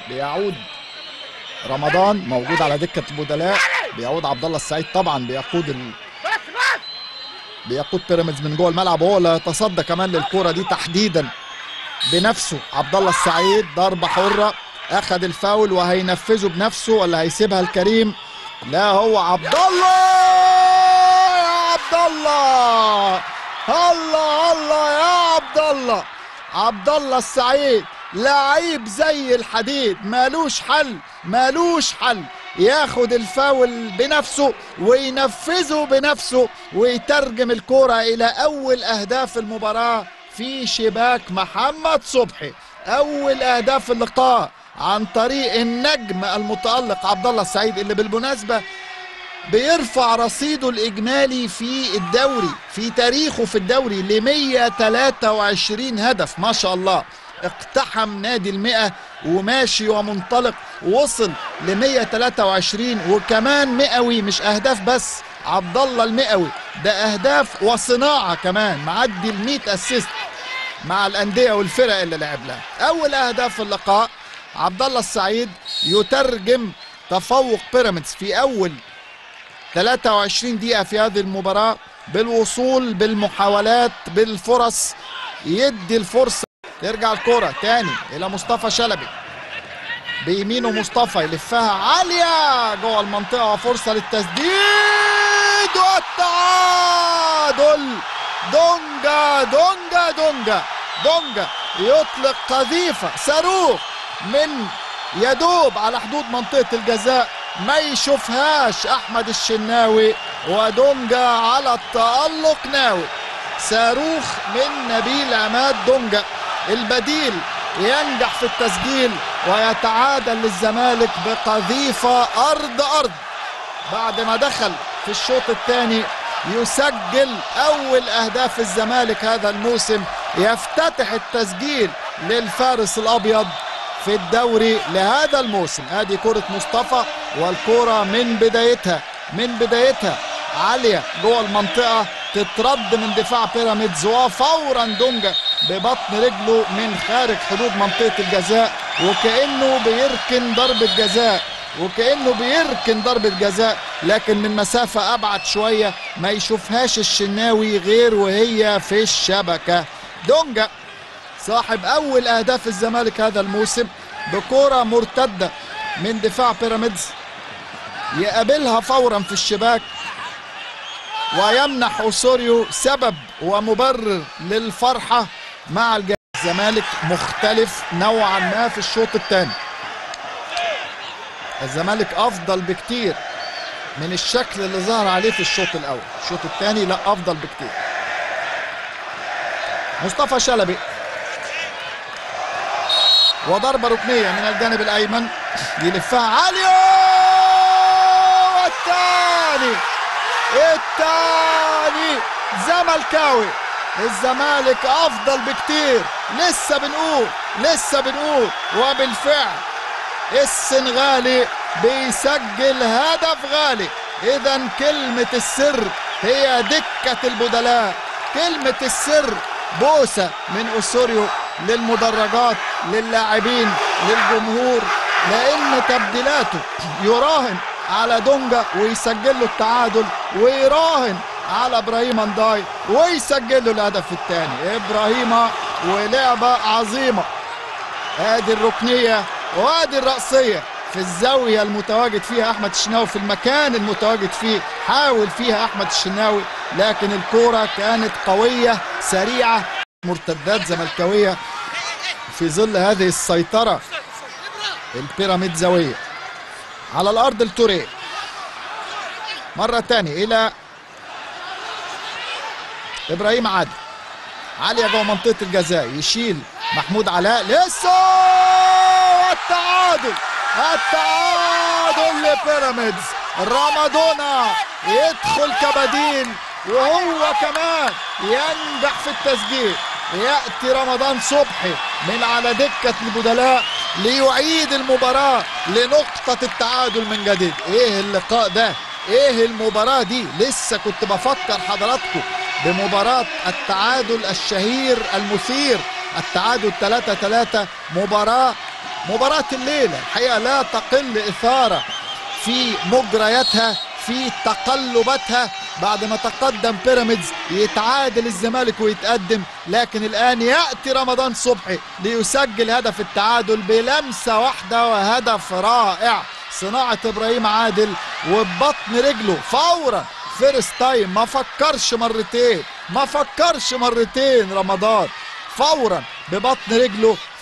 بيعود رمضان موجود على دكه البدلاء بيعود عبد الله السعيد طبعا بيقود ال... بيقود بيراميدز من جوه الملعب وهو اللي يتصدى كمان للكره دي تحديدا بنفسه عبد الله السعيد ضربه حره اخذ الفاول وهينفذه بنفسه ولا هيسيبها الكريم لا هو عبد الله يا عبد الله الله الله يا عبد الله عبد الله السعيد لعيب زي الحديد مالوش حل مالوش حل ياخد الفاول بنفسه وينفذه بنفسه ويترجم الكرة إلى أول أهداف المباراة في شباك محمد صبحي أول أهداف اللقاء عن طريق النجم المتألق عبد الله السعيد اللي بالمناسبة بيرفع رصيده الإجمالي في الدوري في تاريخه في الدوري ل 123 هدف ما شاء الله اقتحم نادي المئة وماشي ومنطلق وصل ل 123 وكمان مئوي مش اهداف بس عبد الله المئوي ده اهداف وصناعه كمان معدي ال 100 اسيست مع الانديه والفرق اللي لعب لها اول اهداف اللقاء عبد الله السعيد يترجم تفوق بيراميدز في اول 23 دقيقه في هذه المباراه بالوصول بالمحاولات بالفرص يدي الفرصه ترجع الكرة تاني إلى مصطفى شلبي بيمينه مصطفى يلفها عالية جوه المنطقة وفرصة للتسديد والتعادل دونجا دونجا دونجا دونجا يطلق قذيفة صاروخ من يدوب على حدود منطقة الجزاء ما يشوفهاش أحمد الشناوي ودونجا على التألق ناوي صاروخ من نبيل عماد دونجا البديل ينجح في التسجيل ويتعادل للزمالك بقذيفة أرض أرض بعد ما دخل في الشوط الثاني يسجل أول أهداف الزمالك هذا الموسم يفتتح التسجيل للفارس الأبيض في الدوري لهذا الموسم ادي كرة مصطفى والكرة من بدايتها من بدايتها عالية جوه المنطقة تترد من دفاع بيراميدز وفورا دونجا ببطن رجله من خارج حدود منطقة الجزاء وكأنه بيركن ضربة جزاء وكأنه بيركن ضربة جزاء لكن من مسافة أبعد شوية ما يشوفهاش الشناوي غير وهي في الشبكة دونجا صاحب أول أهداف الزمالك هذا الموسم بكرة مرتدة من دفاع بيراميدز يقابلها فورا في الشباك ويمنح أوسوريو سبب ومبرر للفرحة مع الجماهير الزمالك مختلف نوعا ما في الشوط الثاني الزمالك افضل بكتير من الشكل اللي ظهر عليه في الشوط الاول الشوط الثاني لا افضل بكتير مصطفى شلبي وضربة ركنية من الجانب الأيمن يلفها عالية والثاني الثاني زملكاوي الزمالك افضل بكتير لسه بنقول لسه بنقول وبالفعل السنغالي بيسجل هدف غالي اذا كلمة السر هي دكة البدلاء كلمة السر بوسة من اسوريو للمدرجات للاعبين للجمهور لان تبديلاته يراهن على دونجا ويسجل له التعادل ويراهن على ابراهيم انداي ويسجل له الهدف الثاني ابراهيم ولعبه عظيمه ادي الركنيه وادي الرأسيه في الزاويه المتواجد فيها احمد الشناوي في المكان المتواجد فيه حاول فيها احمد الشناوي لكن الكوره كانت قويه سريعه مرتدات زملكاويه في ظل هذه السيطره البيراميدزاويه على الارض التوريه مره ثانيه الى ابراهيم عادل عاليه جوه منطقه الجزاء يشيل محمود علاء لسه التعادل التعادل لبيراميدز رمضونا يدخل كبديل وهو كمان ينجح في التسجيل ياتي رمضان صبحي من على دكه البدلاء ليعيد المباراه لنقطه التعادل من جديد ايه اللقاء ده ايه المباراه دي لسه كنت بفكر حضراتكم بمباراة التعادل الشهير المثير التعادل 3 3 مباراة مباراة الليلة الحقيقة لا تقل إثارة في مجرياتها في تقلباتها بعد ما تقدم بيراميدز يتعادل الزمالك ويتقدم لكن الآن يأتي رمضان صبحي ليسجل هدف التعادل بلمسة واحدة وهدف رائع صناعة إبراهيم عادل وببطن رجله فورا فيرست تايم ما فكرش مرتين ما فكرش مرتين رمضان فورا ببطن رجله